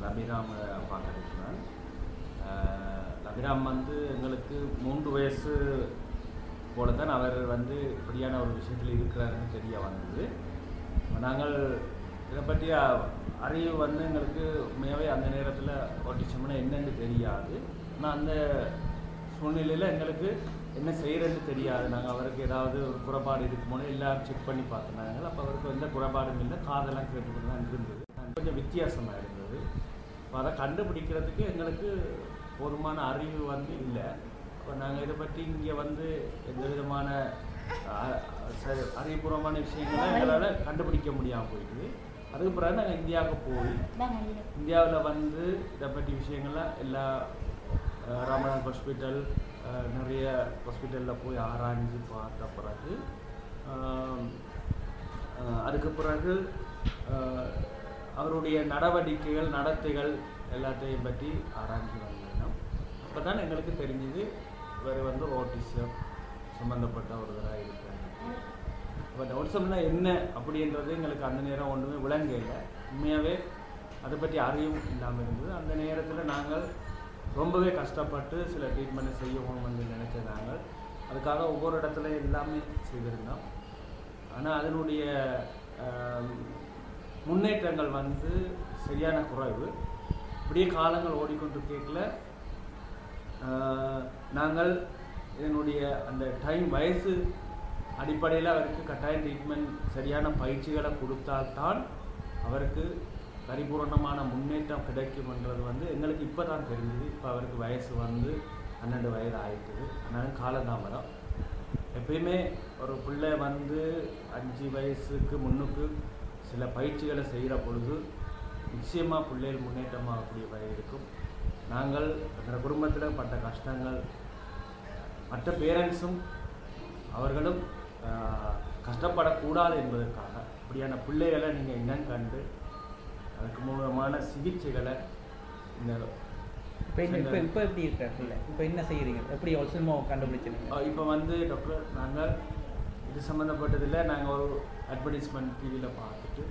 லபிராம் பார்த்துருக்கிறேன் லபிராம் வந்து எங்களுக்கு மூன்று வயசு போல தான் அவர் வந்து இப்படியான ஒரு விஷயத்தில் இருக்கிறாருன்னு தெரிய வந்தது நாங்கள் இதை பற்றி அ- அறிவு வந்து எங்களுக்கு உண்மையாகவே அந்த நேரத்தில் ஓட்டிச்சோம்னா என்னன்னு தெரியாது ஆனால் அந்த சூழ்நிலையில் எங்களுக்கு என்ன செய்கிறதுன்னு தெரியாது நாங்கள் அவருக்கு ஏதாவது ஒரு குறைபாடு இருக்குமோனே எல்லாம் செக் பண்ணி பார்த்துனாங்க அப்போ அவருக்கு எந்த குறைபாடும் இல்லை காதெல்லாம் கேட்டுக்கிட்டு தான் இருந்தது கொஞ்சம் வித்தியாசமாக இருந்தது அப்போ அதை கண்டுபிடிக்கிறதுக்கு எங்களுக்கு போதுமான அறிவு வந்து இல்லை அப்போ நாங்கள் இதை பற்றி இங்கே வந்து எந்த விதமான அஹ், ச- அறிவுபூர்வமான விஷயங்களை எங்களால் கண்டுபிடிக்க முடியாமல் போயிடுது அதுக்கு பிறகு நாங்கள் இந்தியாவுக்கு போய் இந்தியாவில் வந்து இதை பற்றி விஷயங்கள்லாம் எல்லா அஹ், ராமநாத் ஹாஸ்பிட்டல் அஹ், நிறைய ஹாஸ்பிட்டலில் போய் ஆராய்ஞ்சு பார்த்த பிறகு ஆம், அஹ், அதுக்கு பிறகு அஹ், அவருடைய நடவடிக்கைகள் நடத்தைகள் எல்லாத்தையும் பற்றி ஆராய்ஞ்சு வந்தோம் அப்போ தான் எங்களுக்கு தெரிஞ்சது இவர் வந்து ஓட்டிசம் சம்மந்தப்பட்ட ஒருவராக இருக்காங்க பட் ஓட்டிசம்னா என்ன அப்படின்றது எங்களுக்கு அந்த நேரம் ஒன்றுமே விளங்கல உண்மையாகவே அதை பற்றி அறிவும் இல்லாமல் இருந்தது அந்த நேரத்தில் நாங்கள் ரொம்பவே கஷ்டப்பட்டு சில ட்ரீட்மெண்ட்டை செய்யணும் வந்து நினைச்ச நாங்கள் அதுக்காக ஒவ்வொரு இடத்துல எல்லாமே செய்திருந்தோம் ஆனால் அதனுடைய ஆம், முன்னேற்றங்கள் வந்து சரியான குறைவு இப்படியே காலங்கள் ஓடிக்கொண்டு கேட்கல நாங்கள் இதனுடைய அந்த டைம் வயசு அடிப்படையில் அவருக்கு கட்டாய ட்ரீட்மெண்ட் சரியான பயிற்சிகளை கொடுத்தால்தான் அவருக்கு பரிபூரணமான முன்னேற்றம் கிடைக்கும்ன்றது வந்து எங்களுக்கு இப்போ தான் தெரிஞ்சுது இப்போ அவருக்கு வயசு வந்து பன்னெண்டு வயது ஆயிட்டுது அதனால காலதாமதம் எப்பயுமே ஒரு பிள்ளை வந்து அஞ்சு வயசுக்கு முன்னுக்கு சில பயிற்சிகளை செய்கிற பொழுது நிச்சயமாக பிள்ளைகள் முன்னேற்றமாகக்கூடிய வகை இருக்கும் நாங்கள் எங்கள் குடும்பத்தில் பட்ட கஷ்டங்கள் மற்ற பேரண்ட்ஸும் அவர்களும் ஆஹ், கஷ்டப்படக்கூடாது என்பதற்காக இப்படியான பிள்ளைகளை நீங்கள் இனம் கண்டு அதுக்கு மூலமான சிகிச்சைகளை இந்த இப்போ என்ன இப்போ இப்போ எப்படி இருக்கார் இல்லை இப்போ என்ன செய்கிறீங்க எப்படி ஒல்சல்மோ கண்டுபிடிச்சிருங்க இப்போ வந்து டாக்டர் நாங்கள் இது சம்மந்தப்பட்டதில் நாங்கள் ஒரு அட்வர்டைஸ்மெண்ட் டிவியில் பார்த்துட்டு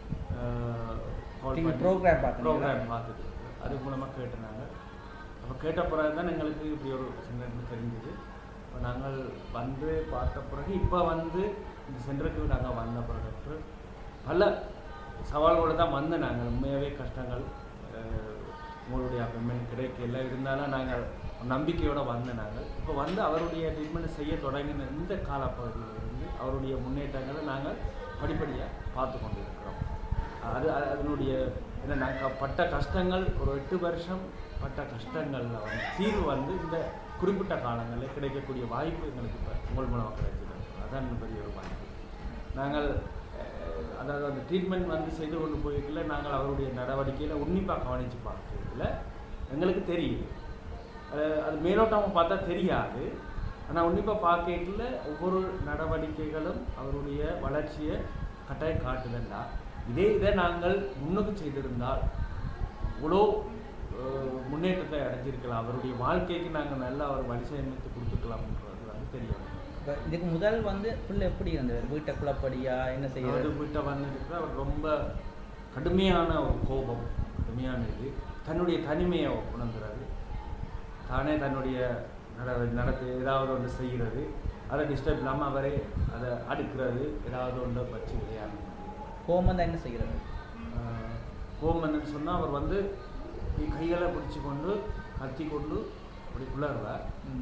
TV program பார்த்தீங்களா? ப்ரோக்ராம் பார்த்துட்டு அது மூலமாக கேட்டுனாங்க அப்போ கேட்ட பிறகு தான் எங்களுக்கு இப்படி ஒரு சென்டர் தெரிஞ்சுது இப்போ நாங்கள் வந்து பார்த்த பிறகு இப்போ வந்து இந்த சென்டருக்கு நாங்கள் வந்த பிறகு டாக்டர் பல சவால்களோடு தான் வந்த நாங்கள் உண்மையாகவே கஷ்டங்கள் அஹ், உங்களுடைய அப்பாயின்மெண்ட் கிடைக்கல இருந்தாலும் நாங்கள் ஒரு நம்பிக்கையோடு வந்த நாங்கள் இப்போ வந்து அவருடைய ட்ரீட்மெண்ட் செய்ய தொடங்கின இந்த காலப்பகுதியில் இருந்து அவருடைய முன்னேற்றங்களை நாங்கள் படிப்படியாக பார்த்து கொண்டு இருக்கிறோம் அது அது- அதனுடைய ஏன்னா நாங்கள் பட்ட கஷ்டங்கள் ஒரு எட்டு வருஷம் பட்ட கஷ்டங்களில் வந்து தீர்வு வந்து இந்த குறிப்பிட்ட காலங்களில் கிடைக்கக்கூடிய வாய்ப்பு எங்களுக்கு இப்போ உங்கள் மூலமாக கிடைச்சிருக்கு அதான் பெரிய ஒரு வாய்ப்பு நாங்கள் அஹ், அதாவது அந்த ட்ரீட்மெண்ட் வந்து செய்து கொண்டு போயிருக்கல நாங்கள் அவருடைய நடவடிக்கையில் உன்னிப்பாக கவனித்து பார்க்கறதுல எங்களுக்கு தெரியுது அஹ், அது மேலோட்டமாக பார்த்தா தெரியாது ஆனால் உன்னிப்பாக பார்க்கல ஒவ்வொரு நடவடிக்கைகளும் அவருடைய வளர்ச்சியை கட்டாயம் காட்டுதண்டா இதே இதை நாங்கள் முன்னுக்கு செய்திருந்தால் இவ்வளோ அஹ், முன்னேற்றத்தை அடைஞ்சிருக்கலாம் அவருடைய வாழ்க்கைக்கு நாங்கள் நல்ல ஒரு வழிசெயமைத்து கொடுத்துக்கலாம்ன்றது வந்து தெரியும் இப்போ இதுக்கு முதல் வந்து பிள்ளை எப்படி இருந்தவர் வீட்டை குழப்படியா என்ன அதாவது செய்யறது வீட்டை வந்துட்டு அவர் ரொம்ப கடுமையான ஒரு கோபம் கடுமையான இது தன்னுடைய தனிமையை உணர்ந்துறாரு தானே தன்னுடைய நட நடத்து ஏதாவது ஒன்று செய்கிறது அதை டிஸ்டர்ப் இல்லாமல் அவரே அதை அடுக்கிறது ஏதாவது ஒன்றை வச்சு விளையாடுறது கோவம் வந்தால் என்ன செய்கிறது ஆஹ் கோபம் என்னன்னு சொன்னால் அவர் வந்து இப்படி கைகளை பிடிச்சி கொண்டு கத்தி கொண்டு அப்படி குளறுவார் ம்.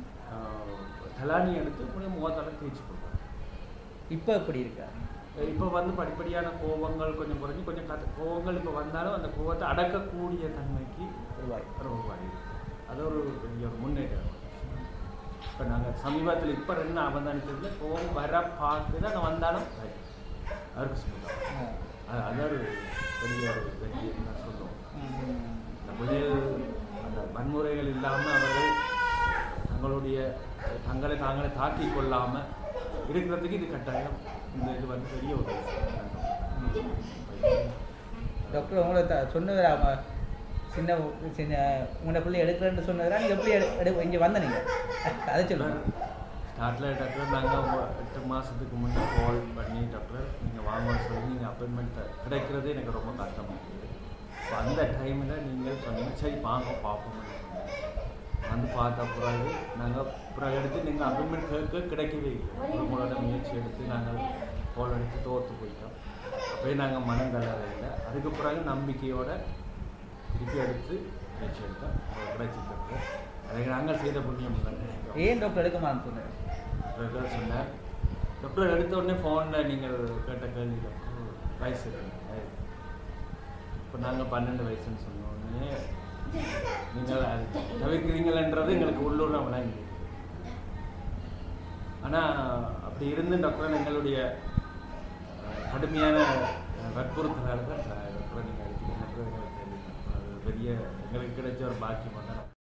தலானி எடுத்து அப்படியே முகத்தால் தேய்ச்சி கொடுப்பார் இப்போ எப்படி இருக்கார் இப்போ வந்து படிப்படியான கோபங்கள் கொஞ்சம் குறைஞ்சி கொஞ்சம் கத்த கோபங்கள் இப்போ வந்தாலும் அந்த கோபத்தை அடக்கக்கூடிய தன்மைக்கு ரூபாய் உருவாகி அது ஒரு பெரிய ஒரு முன்னேற்றம் இப்போ நாங்கள் சமீபத்தில் இப்போ ரெண்டு அவதானித்ததுல கோபம் வர பார்த்து தான் நான் வந்தாலும் right. அவருக்கு சொல்லுவோம் அது ஒரு பெரிய ஒரு வெற்றி நான் சொல்லுவோம் இந்த முதல் அந்த வன்முறைகள் இல்லாமல் அவர்கள் தங்களுடைய தங்களை தாங்களே தாக்கிக் கொள்ளாமல் இருக்கிறதுக்கு இது கட்டாயம் இந்த இது வந்து பெரிய ஒரு டாக்டர் உங்களை த சொன்னவர் அவ சின்ன சின்ன உங்களை பிள்ளை எடுக்கிறேன்னு சொன்னவரா நீங்கள் எப்படி எடு எடு இங்கே வந்த நீங்கள் அதை சொல்லுங்கள் ஸ்டார்டில் டாக்டர் நாங்கள் எட்டு மாதத்துக்கு முன்னே கால் பண்ணி டாக்டர் நீங்கள் வாங்க சொல்லி நீங்கள் அப்பாயின்மெண்ட் கிடைக்கிறது எனக்கு ரொம்ப கஷ்டமாக இருக்குது அப்ப அந்த டைமில் நீங்கள் சொன்னீங்க சரி வாங்க பார்ப்போம் வந்து பார்த்த பிறகு நாங்கள் பிறகு எடுத்து நீங்கள் அப்பாயின்மெண்ட் கேட்க கிடைக்கவே இல்லை உங்களோட முயற்சி எடுத்து நாங்கள் போல் எடுத்து தோற்று போயிட்டோம் அப்போயே நாங்கள் மனம் தளர இல்லை அதுக்கு பிறகு நம்பிக்கையோட திருப்பி எடுத்து முயற்சி எடுத்தோம் கிடைச்சிருக்கு அதுக்கு நாங்கள் செய்த புண்ணியம் தான் நினைக்கிறோம் ஏன் டாக்டர் எடுக்க மாட்டேன்னு சொன்னேன் டாக்டர் சொன்னார் டாக்டர் எடுத்த உடனே ஃபோனில் நீங்கள் கேட்ட கேள்வி வயசு இப்போ நாங்கள் பன்னெண்டு வயசுன்னு சொன்ன உடனே நீங்கள் அது தவிர்க்கிறீங்களன்றது எங்களுக்கு உள்ளூர் விளங்கி ஆனால் அப்படி இருந்து டாக்டர் எங்களுடைய அஹ், கடுமையான அஹ், வற்புறுத்தலால் தான் டாக்டர் நீங்கள் எடுத்தீங்கன்றது எங்களுக்கு தெரியும் அது பெரிய எங்களுக்கு கிடைச்ச ஒரு பாக்கியம் தான்